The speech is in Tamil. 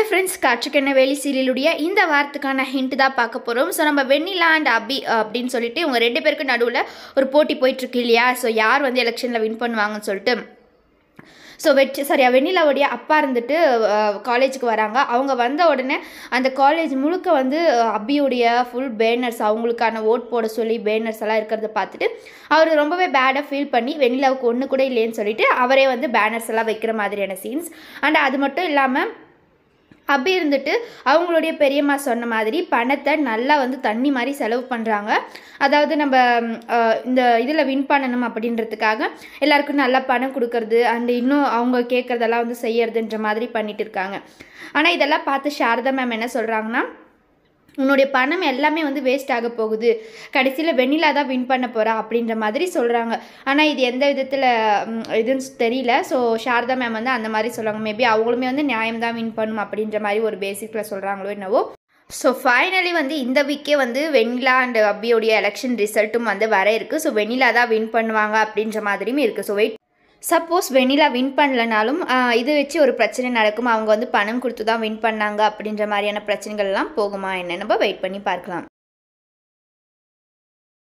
ஹாய் ஃப்ரெண்ட்ஸ் காற்றுக்கென்ன வேலி சீரியலுடைய இந்த வாரத்துக்கான ஹிண்ட் தான் பார்க்க போகிறோம் ஸோ நம்ம வெண்ணிலா அண்ட் அபி அஹ், அப்படின்னு சொல்லிட்டு இவங்க ரெண்டு பேருக்கு நடுவில் ஒரு போட்டி போயிட்டுருக்கு இல்லையா ஸோ யார் வந்து எலெக்ஷனில் வின் பண்ணுவாங்கன்னு சொல்லிட்டு ஸோ வெற்றி சரியா வெண்ணிலாவுடைய அப்பா இருந்துட்டு காலேஜுக்கு வராங்க அவங்க வந்த உடனே அந்த காலேஜ் முழுக்க வந்து அஹ், அபியுடைய ஃபுல் பேனர்ஸ் அவங்களுக்கான ஓட் போட சொல்லி பேனர்ஸ் எல்லாம் இருக்கிறத பார்த்துட்டு அவர் ரொம்பவே பேடாக ஃபீல் பண்ணி வெண்ணிலாவுக்கு ஒன்று கூட இல்லைன்னு சொல்லிட்டு அவரே வந்து பேனர்ஸ் எல்லாம் வைக்கிற மாதிரியான சீன்ஸ் அண்ட் அது மட்டும் இல்லாமல் அப்படி இருந்துட்டு அவங்களுடைய பெரியம்மா சொன்ன மாதிரி பணத்தை நல்லா வந்து தண்ணி மாதிரி செலவு பண்ணுறாங்க அதாவது நம்ம ம், அஹ், இந்த இதில் வின் பண்ணணும் அப்படின்றதுக்காக எல்லாருக்கும் நல்லா பணம் கொடுக்கறது அண்ட் இன்னும் அவங்க கேட்குறதெல்லாம் வந்து செய்யறதுன்ற மாதிரி பண்ணிட்டு இருக்காங்க ஆனால் இதெல்லாம் பார்த்து சாரதா மேம் என்ன சொல்கிறாங்கன்னா உன்னுடைய பணம் எல்லாமே வந்து வேஸ்ட் ஆக போகுது கடைசியில் வெண்ணிலா தான் வின் பண்ண போகிறா அப்படின்ற மாதிரி சொல்கிறாங்க ஆனால் இது எந்த விதத்தில் இதுன்னு தெரியல ஸோ சாரதா மேம் வந்து அந்த மாதிரி சொல்கிறாங்க மேபி அவங்களுமே வந்து நியாயம் தான் வின் பண்ணும் அப்படின்ற மாதிரி ஒரு பேசிக்கில் சொல்கிறாங்களோ என்னவோ ஸோ ஃபைனலி வந்து இந்த வீக்கே வந்து வெண்ணிலா அண்ட் அப்பியோடைய எலெக்ஷன் ரிசல்ட்டும் வந்து வர இருக்குது ஸோ வெண்ணிலா தான் வின் பண்ணுவாங்க அப்படின்ற மாதிரியும் இருக்குது so wait suppose Vennila win பண்ணலனாலும் ஆஹ், இது வச்சு ஒரு பிரச்சனை நடக்கும் அவங்க வந்து பணம் கொடுத்து தான் வின் பண்ணாங்க அப்படின்ற மாதிரியான பிரச்சனைகள்லாம் போகுமா என்ன நம்ம வெயிட் பண்ணி பார்க்கலாம்